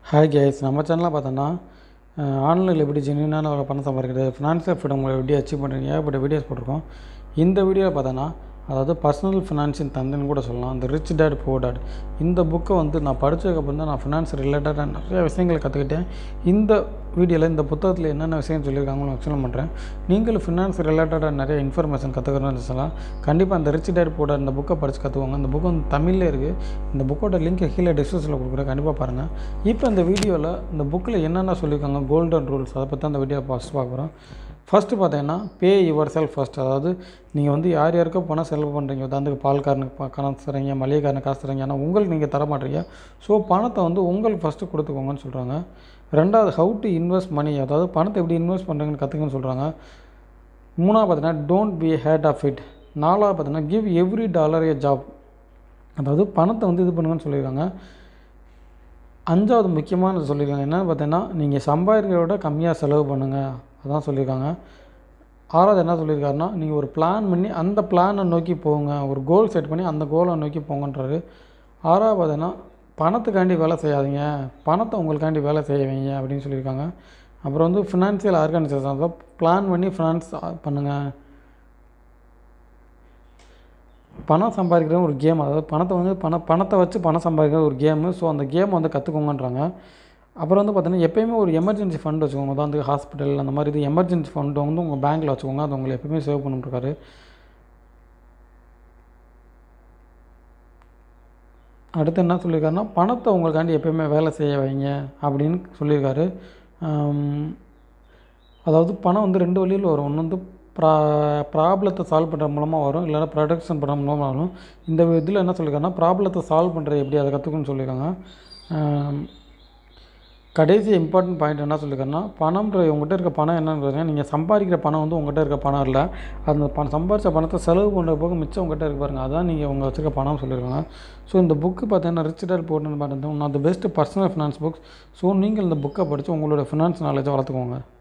hi guys நம்ம சேனலில் பார்த்தோன்னா ஆன்லைனில் எப்படி ஜென்யூனான ஒரு பணம் சம்பாதிக்கிறது ஃபினான்ஷியல் ஃப்ரீடம் உங்களை எப்படி அச்சீவ் பண்ணுறீங்க ஏகப்பட்ட வீடியோஸ் போட்டிருக்கோம் இந்த வீடியோவில் பார்த்தோன்னா அதாவது பர்சனல் ஃபினான்ஸின் தந்தைன்னு கூட சொல்லலாம் அந்த ரிச் டேட் புவர் டேட் இந்த புக்கை வந்து நான் படித்ததுக்கப்புறம் தான் நான் ஃபினான்ஸ் ரிலேட்டடாக நிறைய விஷயங்களை கற்றுக்கிட்டேன் இந்த வீடியோவில் இந்த புத்தகத்தில் என்னென்ன விஷயம் சொல்லியிருக்காங்கன்னு எக்ஸ்பிளைன் பண்ணுறேன் நீங்களும் ஃபினான்ஸ் ரிலேட்டடாக நிறைய இன்ஃபர்மேஷன் கற்றுக்கணும்னு சொல்லலாம் கண்டிப்பாக அந்த ரிச் டேட் புவர் இந்த புக்கை படித்து கற்றுக்கோங்க இந்த புக்கு வந்து தமிழில் இருக்குது இந்த புக்கோட லிங்க்கை கீழே டிஸ்கிரிப்ஷனில் கொடுக்குறேன் கண்டிப்பாக பாருங்கள் இப்போ இந்த வீடியோவில் இந்த புக்கில் என்னென்ன சொல்லியிருக்காங்க கோல்டன் ரூல்ஸ் அதை பற்றி அந்த வீடியோ ஃபஸ்ட் பார்க்க போகிறோம் ஃபஸ்ட்டு பார்த்தீங்கன்னா பே யுவர் செல்ஃப் ஃபஸ்ட் அதாவது நீங்கள் வந்து யார் யாருக்கோ பணம் செலவு பண்ணுறீங்க உதாரணத்துக்கு பால்காரனுக்கு ப- காசு தரீங்க மளிகைக்காரனுக்கு காசு தரீங்க ஆனால் உங்களுக்கு நீங்கள் தர மாட்டீங்க ஸோ பணத்தை வந்து உங்களுக்கு ஃபஸ்ட்டு கொடுத்துக்கோங்கன்னு சொல்கிறாங்க ரெண்டாவது ஹவு டு இன்வெஸ்ட் மணி அதாவது பணத்தை எப்படி இன்வெஸ்ட் பண்ணுறீங்கன்னு கற்றுக்கன்னு சொல்கிறாங்க மூணாவது பார்த்தீங்கன்னா don't be hate of it நாலாவது பார்த்தீங்கன்னா give every dollar a job அதாவது பணத்தை வந்து இது பண்ணுங்கன்னு சொல்லியிருக்காங்க அஞ்சாவது முக்கியமானது சொல்லியிருக்காங்க என்னன்னு பார்த்தீங்கன்னா நீங்கள் சம்பாதிக்கிறத விட கம்மியாக செலவு பண்ணுங்கள் அதான் சொல்லியிருக்காங்க ஆறாவது என்ன சொல்லியிருக்காருன்னா நீங்கள் ஒரு பிளான் பண்ணி அந்த பிளானை நோக்கி போங்க ஒரு கோல் செட் பண்ணி அந்த கோலை நோக்கி போங்கன்றாரு ஆறாவது பார்த்தீங்கன்னா பணத்துக்காண்டி வேலை செய்யாதீங்க பணத்தை உங்களுக்காண்டி வேலை செய்ய வைங்க அப்படின்னு சொல்லியிருக்காங்க அப்புறம் வந்து ஃபினான்சியல் ஆர்கனைசேஷன் அதாவது பிளான் பண்ணி ஃபினான்ஸ் பண்ணுங்கள் பணம் சம்பாதிக்கிற ஒரு கேம் அதாவது பணத்தை வந்து பண பணத்தை வச்சு பணம் சம்பாதிக்கிற ஒரு கேமு ஸோ அந்த கேமை வந்து கற்றுக்கோங்கன்றாங்க அப்புறம் வந்து பார்த்தீங்கன்னா எப்பயுமே ஒரு எமர்ஜென்சி ஃபண்ட் வச்சுக்கோங்க அதான் வந்து ஹாஸ்பிட்டல் அந்த மாதிரி இது எமர்ஜென்சி ஃபண்ட் வந்து உங்கள் பேங்க்கில் வச்சுக்கோங்க அது உங்களை எப்பயுமே சேவ் பண்ணிட்டுருக்காரு அடுத்து என்ன சொல்லியிருக்காருன்னா பணத்தை உங்களுக்காண்டி எப்பயுமே வேலை செய்ய வைங்க அப்படின்னு சொல்லியிருக்காரு ஆம், அதாவது பணம் வந்து ரெண்டு வழியில் வரும் ஒன்று வந்து ப்ரா ப்ராப்ளத்தை சால்வ் பண்ணுற மூலமாக வரும் இல்லைன்னா ப்ரொடக்ஷன் பண்ணுற மூலமாக வரும் இந்த இதில் என்ன சொல்லியிருக்காங்கன்னா ப்ராப்ளத்தை சால்வ் பண்ணுறது எப்படி அதை கற்றுக்கணும்னு சொல்லியிருக்காங்க ஆம், கடைசி இம்பார்ட்டன்ட் பாயிண்ட் என்ன சொல்லியிருக்காருன்னா பணம்ன்ற உங்கள்கிட்ட இருக்க பணம் என்னன்னு பார்த்தீங்கன்னா நீங்கள் சம்பாதிக்கிற பணம் வந்து உங்கள்கிட்ட இருக்க பணம் இல்லை அந்த பணம் சம்பாதிச்ச பணத்தை செலவு பண்ணுற போக மிச்சம் உங்கள்கிட்ட இருக்கு பாருங்க அதான் நீங்கள் உங்கள் வச்சிருக்க பணம் சொல்லியிருக்காங்க ஸோ இந்த புக்கு பார்த்தீங்கன்னா ரிச் டேட் போட்டுன்னு பார்த்தீங்கன்னா one of the best personal finance books so நீங்கள் இந்த புக்கை படித்து உங்களோட ஃபினான்ஸ் நாலேஜை வளர்த்துக்கோங்க